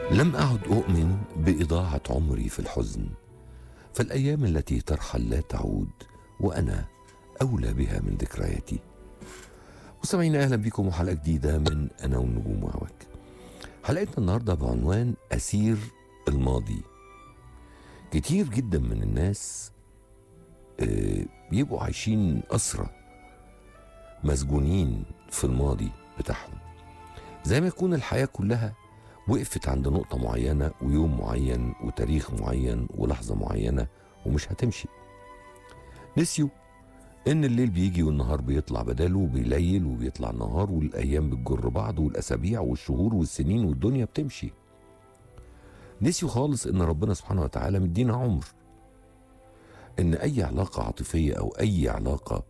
لم أعد أؤمن بإضاعة عمري في الحزن فالأيام التي ترحل لا تعود وأنا أولى بها من ذكرياتي مستمعينا أهلا بكم وحلقة جديدة من أنا والنجوم وهواك حلقتنا النهاردة بعنوان أسير الماضي كتير جدا من الناس آه، بيبقوا عايشين أسرة مسجونين في الماضي بتاعهم زي ما يكون الحياة كلها وقفت عند نقطة معينة ويوم معين وتاريخ معين ولحظة معينة ومش هتمشي نسيوا إن الليل بيجي والنهار بيطلع بداله بيليل وبيطلع نهار والأيام بتجر بعض والأسابيع والشهور والسنين والدنيا بتمشي نسيوا خالص إن ربنا سبحانه وتعالى مدينا عمر إن أي علاقة عاطفية أو أي علاقة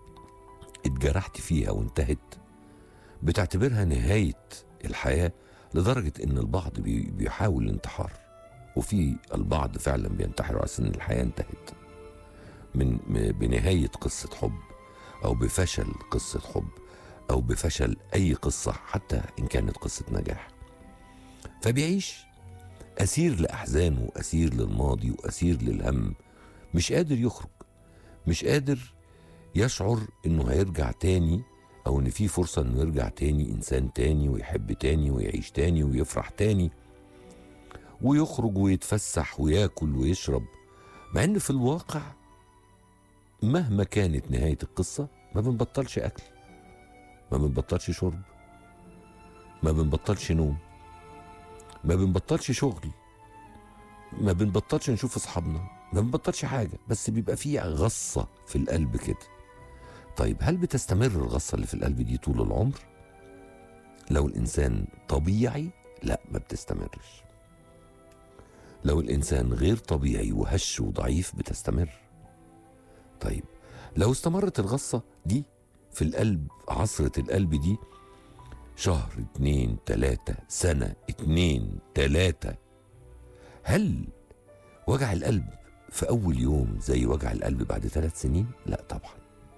اتجرحت فيها وانتهت بتعتبرها نهاية الحياة لدرجة إن البعض بي- بيحاول الانتحار وفي البعض فعلا بينتحر على أساس إن الحياة انتهت من م- بنهاية قصة حب أو بفشل قصة حب أو بفشل أي قصة حتى إن كانت قصة نجاح فبيعيش أسير لأحزانه وأسير للماضي وأسير للهم مش قادر يخرج مش قادر يشعر إنه هيرجع تاني أو إن في فرصة إنه يرجع تاني إنسان تاني ويحب تاني ويعيش تاني ويفرح تاني ويخرج ويتفسح وياكل ويشرب مع إن في الواقع مهما كانت نهاية القصة ما بنبطلش أكل ما بنبطلش شرب ما بنبطلش نوم ما بنبطلش شغل ما بنبطلش نشوف أصحابنا ما بنبطلش حاجة بس بيبقى فيه غصة في القلب كده طيب هل بتستمر الغصة اللي في القلب دي طول العمر؟ لو الإنسان طبيعي لا ما بتستمرش لو الإنسان غير طبيعي وهش وضعيف بتستمر طيب لو استمرت الغصة دي في القلب عصرة القلب دي شهر اتنين تلاتة سنة اتنين تلاتة هل وجع القلب في أول يوم زي وجع القلب بعد ثلاث سنين؟ لا طبعا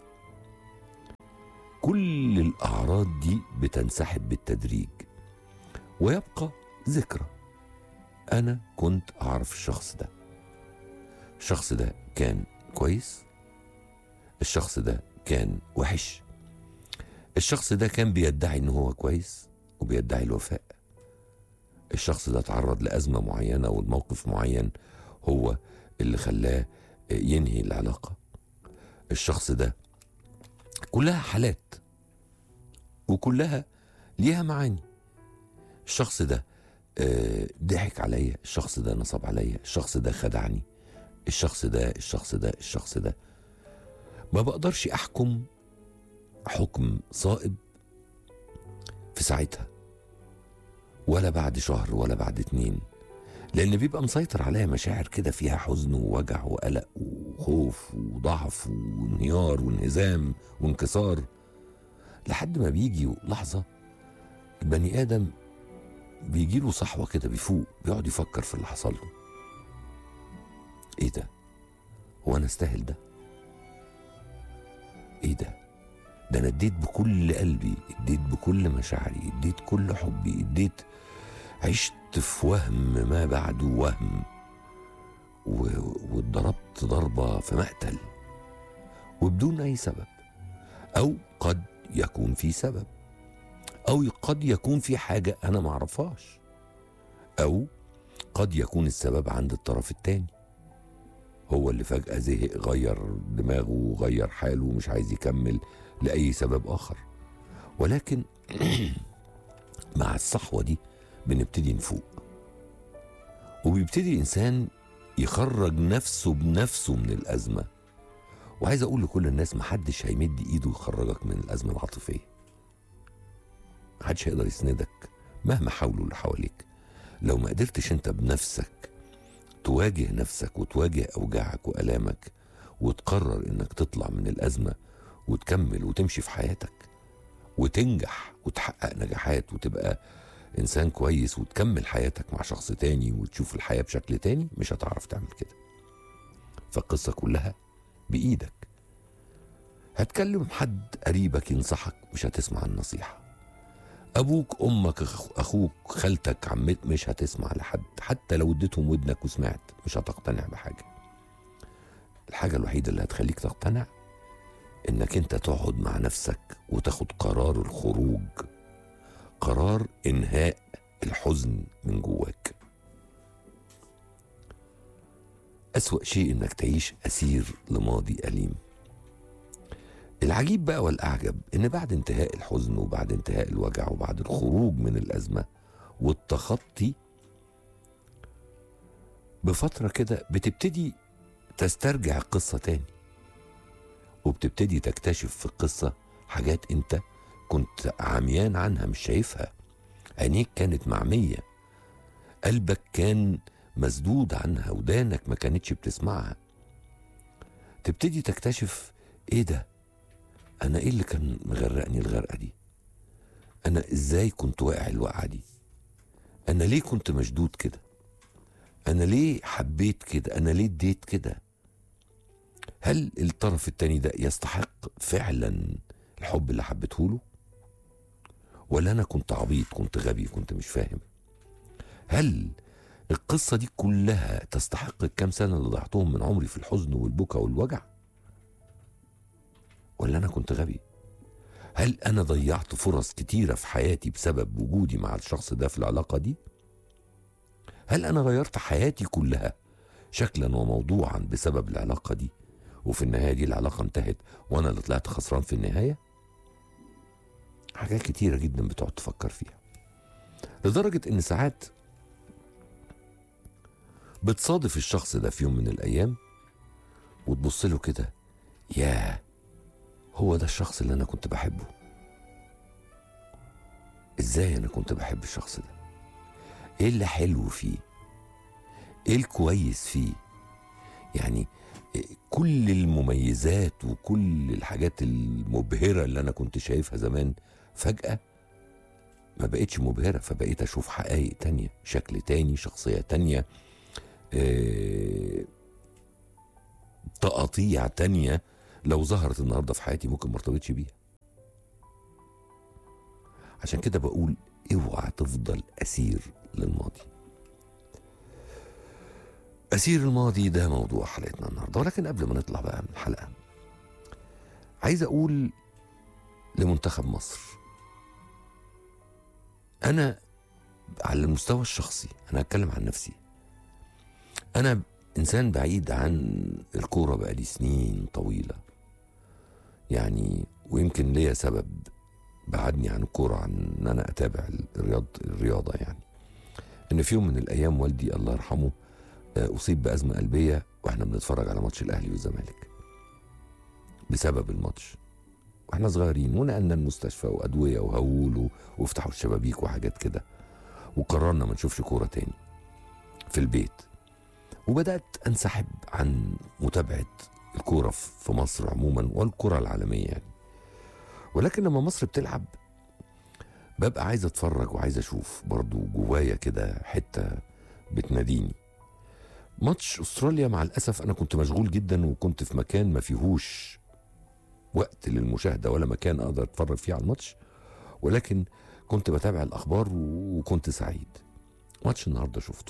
كل الأعراض دي بتنسحب بالتدريج ويبقى ذكرى أنا كنت أعرف الشخص ده الشخص ده كان كويس الشخص ده كان وحش الشخص ده كان بيدعي ان هو كويس وبيدعي الوفاء الشخص ده تعرض لأزمة معينة والموقف معين هو اللي خلاه ينهي العلاقة الشخص ده كلها حالات وكلها ليها معاني الشخص ده آه، ضحك عليا الشخص ده نصب عليا الشخص ده خدعني الشخص ده الشخص ده الشخص ده ما بقدرش احكم حكم صائب في ساعتها ولا بعد شهر ولا بعد اتنين لان بيبقى مسيطر عليا مشاعر كده فيها حزن ووجع وقلق وخوف وضعف وانهيار وانهزام وانكسار لحد ما بيجي لحظه البني ادم بيجي له صحوه كده بيفوق بيقعد يفكر في اللي حصل له ايه ده هو انا استاهل ده ايه ده ده انا اديت بكل قلبي اديت بكل مشاعري اديت كل حبي اديت عشت في وهم ما بعده وهم و- واتضربت ضربة في مقتل وبدون أي سبب أو قد يكون في سبب أو قد يكون في حاجة أنا معرفهاش أو قد يكون السبب عند الطرف التاني هو اللي فجأة زهق غير دماغه وغير حاله ومش عايز يكمل لأي سبب آخر ولكن مع الصحوة دي بنبتدي نفوق وبيبتدي الإنسان يخرج نفسه بنفسه من الأزمة وعايز أقول لكل الناس محدش هيمد إيده يخرجك من الأزمة العاطفية محدش هيقدر يسندك مهما حاولوا اللي حواليك لو ما قدرتش انت بنفسك تواجه نفسك وتواجه أوجاعك وألامك وتقرر إنك تطلع من الأزمة وتكمل وتمشي في حياتك وتنجح وتحقق نجاحات وتبقى إنسان كويس وتكمل حياتك مع شخص تاني وتشوف الحياة بشكل تاني مش هتعرف تعمل كده فالقصة كلها بإيدك هتكلم حد قريبك ينصحك مش هتسمع النصيحة ابوك امك أخ- اخوك خالتك عمت مش هتسمع لحد حتى لو اديتهم ودنك وسمعت مش هتقتنع بحاجه الحاجه الوحيده اللي هتخليك تقتنع انك انت تقعد مع نفسك وتاخد قرار الخروج قرار انهاء الحزن من جواك اسوا شيء انك تعيش اسير لماضي اليم العجيب بقى والاعجب ان بعد انتهاء الحزن وبعد انتهاء الوجع وبعد الخروج من الازمه والتخطي بفتره كده بتبتدي تسترجع القصه تاني وبتبتدي تكتشف في القصه حاجات انت كنت عميان عنها مش شايفها عينيك كانت معميه قلبك كان مسدود عنها ودانك ما كانتش بتسمعها تبتدي تكتشف ايه ده انا ايه اللي كان مغرقني الغرقه دي انا ازاي كنت واقع الوقعه دي انا ليه كنت مشدود كده انا ليه حبيت كده انا ليه اديت كده هل الطرف التاني ده يستحق فعلا الحب اللي حبيته له ولا انا كنت عبيط كنت غبي كنت مش فاهم هل القصه دي كلها تستحق الكام سنه اللي ضيعتهم من عمري في الحزن والبكا والوجع ولا انا كنت غبي هل انا ضيعت فرص كتيره في حياتي بسبب وجودي مع الشخص ده في العلاقه دي هل انا غيرت حياتي كلها شكلا وموضوعا بسبب العلاقه دي وفي النهايه دي العلاقه انتهت وانا اللي طلعت خسران في النهايه حاجات كتيره جدا بتقعد تفكر فيها لدرجه ان ساعات بتصادف الشخص ده في يوم من الايام وتبص له كده ياه هو ده الشخص اللي انا كنت بحبه ازاي انا كنت بحب الشخص ده ايه اللي حلو فيه ايه الكويس فيه يعني إيه كل المميزات وكل الحاجات المبهرة اللي انا كنت شايفها زمان فجأة ما بقتش مبهرة فبقيت اشوف حقائق تانية شكل تاني شخصية تانية إيه تقاطيع تانية لو ظهرت النهارده في حياتي ممكن ما ارتبطش بيها عشان كده بقول اوعى تفضل اسير للماضي اسير الماضي ده موضوع حلقتنا النهارده ولكن قبل ما نطلع بقى من الحلقه عايز اقول لمنتخب مصر انا على المستوى الشخصي انا هتكلم عن نفسي انا انسان بعيد عن الكوره بقالي سنين طويله يعني ويمكن ليا سبب بعدني عن الكوره عن ان انا اتابع الرياض الرياضه يعني ان في يوم من الايام والدي الله يرحمه آه، اصيب بازمه قلبيه واحنا بنتفرج على ماتش الاهلي والزمالك بسبب الماتش واحنا صغيرين ونقلنا المستشفى وادويه وهول و- وافتحوا الشبابيك وحاجات كده وقررنا ما نشوفش كوره تاني في البيت وبدات انسحب عن متابعه الكوره في مصر عموما والكره العالميه يعني ولكن لما مصر بتلعب ببقى عايز اتفرج وعايز اشوف برضو جوايا كده حته بتناديني ماتش استراليا مع الاسف انا كنت مشغول جدا وكنت في مكان ما فيهوش وقت للمشاهده ولا مكان اقدر اتفرج فيه على الماتش ولكن كنت بتابع الاخبار وكنت سعيد ماتش النهارده شفته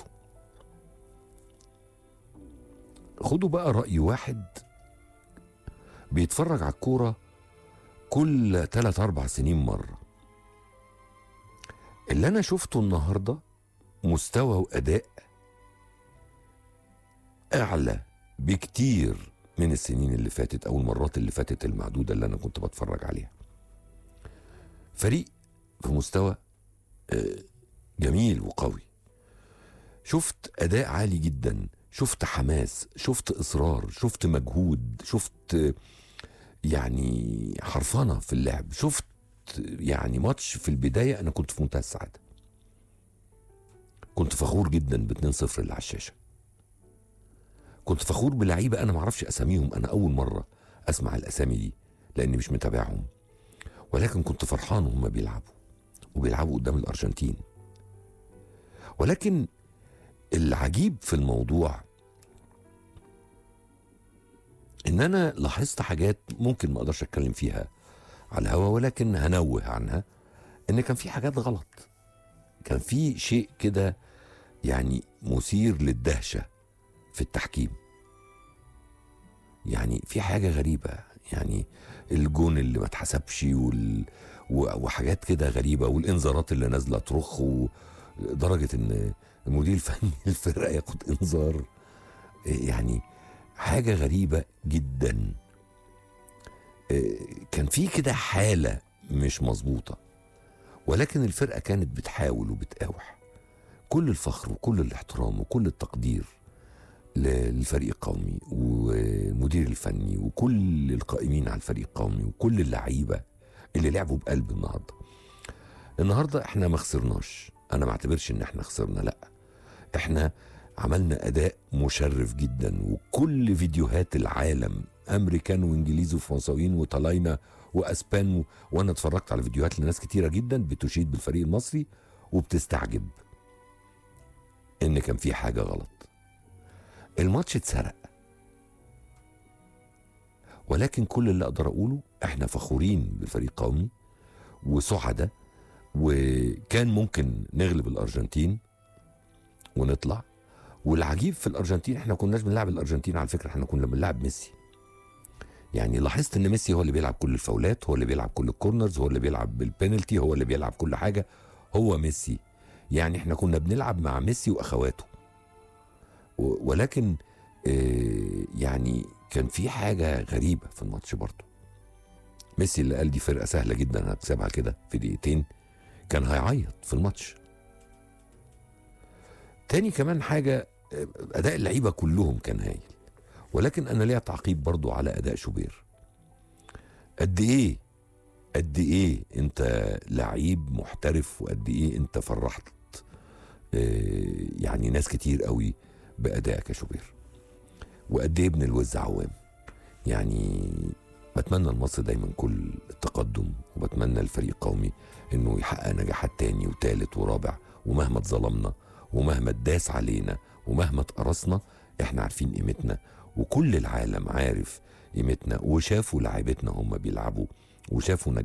خدوا بقى رأي واحد بيتفرج على الكورة كل تلات أربع سنين مرة اللي أنا شفته النهاردة مستوى وأداء أعلى بكتير من السنين اللي فاتت أو المرات اللي فاتت المعدودة اللي أنا كنت بتفرج عليها فريق في مستوى آه، جميل وقوي شفت أداء عالي جدا شفت حماس شفت إصرار شفت مجهود شفت آه، يعني حرفنة في اللعب شفت يعني ماتش في البداية أنا كنت في منتهى السعادة كنت فخور جدا ب 2-0 اللي على الشاشة كنت فخور بلعيبة أنا معرفش أساميهم أنا أول مرة أسمع الأسامي دي لأني مش متابعهم ولكن كنت فرحان وهم بيلعبوا وبيلعبوا قدام الأرجنتين ولكن العجيب في الموضوع ان انا لاحظت حاجات ممكن ما اقدرش اتكلم فيها على الهوا ولكن هنوه عنها ان كان في حاجات غلط كان في شيء كده يعني مثير للدهشه في التحكيم يعني في حاجه غريبه يعني الجون اللي ما اتحسبش وال... و- وحاجات كده غريبه والانذارات اللي نازله ترخ لدرجه ان المدير الفني الفرقه ياخد انذار يعني حاجه غريبه جدا إيه، كان في كده حاله مش مظبوطه ولكن الفرقه كانت بتحاول وبتقاوح كل الفخر وكل الاحترام وكل التقدير ل- للفريق القومي والمدير الفني وكل القائمين على الفريق القومي وكل اللعيبه اللي لعبوا بقلب النهارده النهارده احنا ما خسرناش انا ما اعتبرش ان احنا خسرنا لا احنا عملنا اداء مشرف جدا وكل فيديوهات العالم امريكان وانجليز وفرنساويين وطلاينة واسبان و... وانا اتفرجت على فيديوهات لناس كتيره جدا بتشيد بالفريق المصري وبتستعجب ان كان في حاجه غلط الماتش اتسرق ولكن كل اللي اقدر اقوله احنا فخورين بالفريق القومي وسعداء وكان ممكن نغلب الارجنتين ونطلع والعجيب في الارجنتين احنا كناش بنلعب الارجنتين على فكره احنا كنا بنلعب ميسي يعني لاحظت ان ميسي هو اللي بيلعب كل الفاولات هو اللي بيلعب كل الكورنرز هو اللي بيلعب بالبينالتي هو اللي بيلعب كل حاجه هو ميسي يعني احنا كنا بنلعب مع ميسي واخواته و- ولكن آه، يعني كان في حاجه غريبه في الماتش برضه ميسي اللي قال دي فرقه سهله جدا هكسبها كده في دقيقتين كان هيعيط في الماتش تاني كمان حاجه آه، اداء اللعيبه كلهم كان هايل ولكن انا ليا تعقيب برضو على اداء شوبير قد ايه قد ايه انت لعيب محترف وقد ايه انت فرحت آه، يعني ناس كتير قوي بادائك يا شوبير وقد ايه ابن الوز عوام يعني بتمنى لمصر دايما كل التقدم وبتمنى للفريق القومي انه يحقق نجاحات تاني وتالت ورابع ومهما اتظلمنا ومهما اتداس علينا ومهما اتقرصنا احنا عارفين قيمتنا وكل العالم عارف قيمتنا وشافوا لعيبتنا هم بيلعبوا وشافوا نجاح